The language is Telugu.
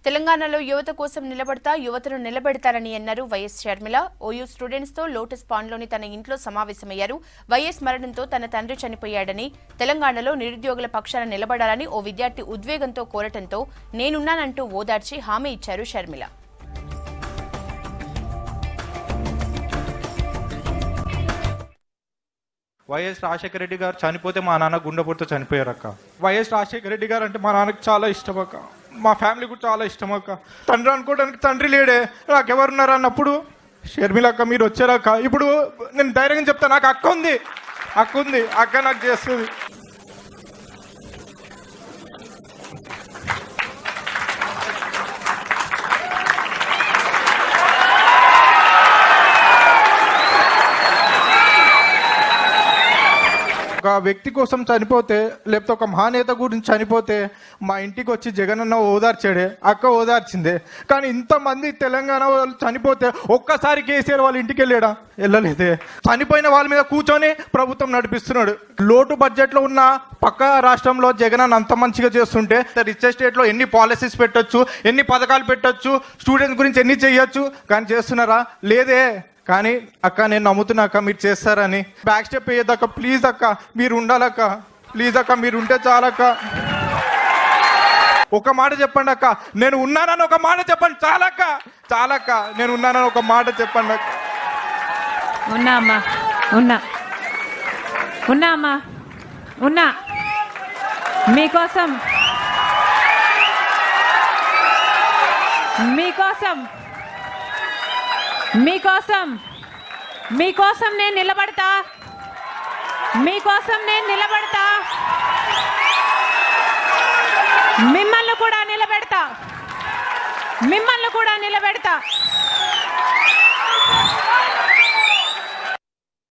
తెలంగాణలో యువత కోసం నిలబడతా యువతను నిలబెడతారని అన్నారు వైఎస్ షర్మిల ఓయూ స్టూడెంట్స్ తో లోటస్ పాండ్లోని తన ఇంట్లో సమావేశమయ్యారు వైఎస్ మరణంతో తన తండ్రి చనిపోయాడని తెలంగాణలో నిరుద్యోగుల పక్షాన నిలబడాలని ఓ విద్యార్థి ఉద్వేగంతో కోరటంతో నేనున్నానంటూ ఓదార్చి హామీ ఇచ్చారు షర్మిల వైఎస్ రాజశేఖర రెడ్డి గారు చనిపోతే మా నాన్న గుండెపోటుతో చనిపోయారు అక్క వైఎస్ రాజశేఖర రెడ్డి గారు అంటే మా నాన్నకి చాలా ఇష్టం అక్క మా ఫ్యామిలీ కూడా చాలా ఇష్టం అక్క తండ్రి అనుకోవడానికి తండ్రి లేడే నాకు ఎవరున్నారు అన్నప్పుడు షర్మిల అక్క మీరు వచ్చారక్క ఇప్పుడు నేను ధైర్యంగా చెప్తాను నాకు అక్క ఉంది అక్క ఉంది అక్క నాకు చేస్తుంది ఒక వ్యక్తి కోసం చనిపోతే లేకపోతే ఒక మహానేత గురించి చనిపోతే మా ఇంటికి వచ్చి జగన్ అన్న ఓదార్చాడే అక్క ఓదార్చిందే కానీ ఇంతమంది తెలంగాణ వాళ్ళు చనిపోతే ఒక్కసారి కేసీఆర్ వాళ్ళ ఇంటికి వెళ్ళాడా వెళ్ళలేదే చనిపోయిన వాళ్ళ మీద కూర్చొని ప్రభుత్వం నడిపిస్తున్నాడు లోటు బడ్జెట్లో ఉన్న పక్క రాష్ట్రంలో జగన్ అన్న అంత మంచిగా చేస్తుంటే రిచ్ ఎస్టేట్లో ఎన్ని పాలసీస్ పెట్టొచ్చు ఎన్ని పథకాలు పెట్టొచ్చు స్టూడెంట్స్ గురించి ఎన్ని చేయొచ్చు కానీ చేస్తున్నారా లేదే కానీ అక్క నేను నమ్ముతున్నా అక్క మీరు చేస్తారని బ్యాక్ స్టెప్ వేయద్దక్క ప్లీజ్ అక్క మీరు ఉండాలక్క ప్లీజ్ అక్క మీరు ఉంటే చాలక్క ఒక మాట చెప్పండి అక్క నేను ఉన్నానని ఒక మాట చెప్పండి చాలక్క చాలక్క నేను ఉన్నానని ఒక మాట చెప్పండి అక్క ఉన్నా అమ్మా ఉన్నా ఉన్నా అమ్మా ఉన్నా మీకోసం మీకోసం మీకోసం మీకోసం నేను నిలబడతా మీకోసం నేను నిలబడతా మిమ్మల్ని కూడా నిలబెడతా మిమ్మల్ని కూడా నిలబెడతా